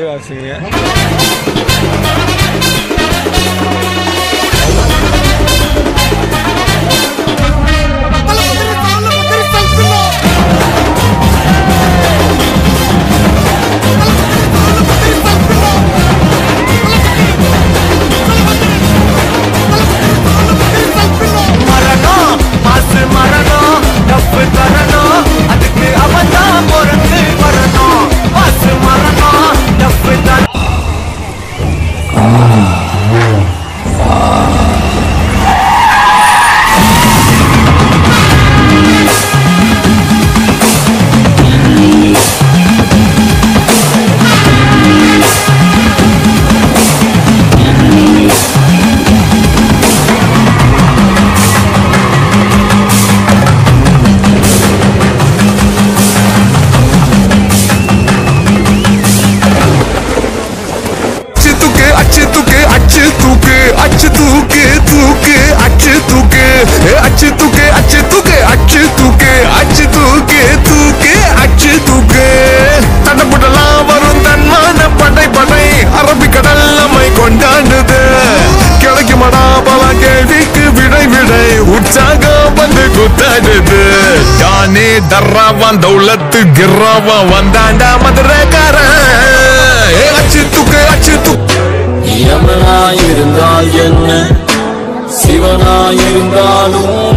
நல்லாவே வாசிக்கிறீங்க மரணம் மாசு மரணம் தப்பு தரணும் அதுக்கு அவன் தான் பொறுத்து வரணும் மாசு மரணம் தப்பு தரணும் அச்சு தூக்கு அச்சு தூக்கு அச்சு தூக்கு அச்சு தூக்கு தூக்கு அச்சு தூக்கு ஏ, அச்சு தூக்கு அச்சு தூக்கு அச்சு தூக்கு அச்சு தூக்கு தூக்கு அச்சு தூக்கு தடப்புடலாம் வரும் தன்மான படை படை அரபிக்கடல் நம்மை கொண்டாடுது கிடைக்குமடா பல கேள்விக்கு விடை விடை உற்சாகம் வந்து குத்தாடுது யானே தர்ராவான் தௌலத்து கிர்ராவான் வந்தாண்டா மதுரைக்காரன் ஏ, அச்சு தூக்கு அச்சு தூக்கு யமனாயிருந்தால் என்ன சிவனாயிருந்தாலும்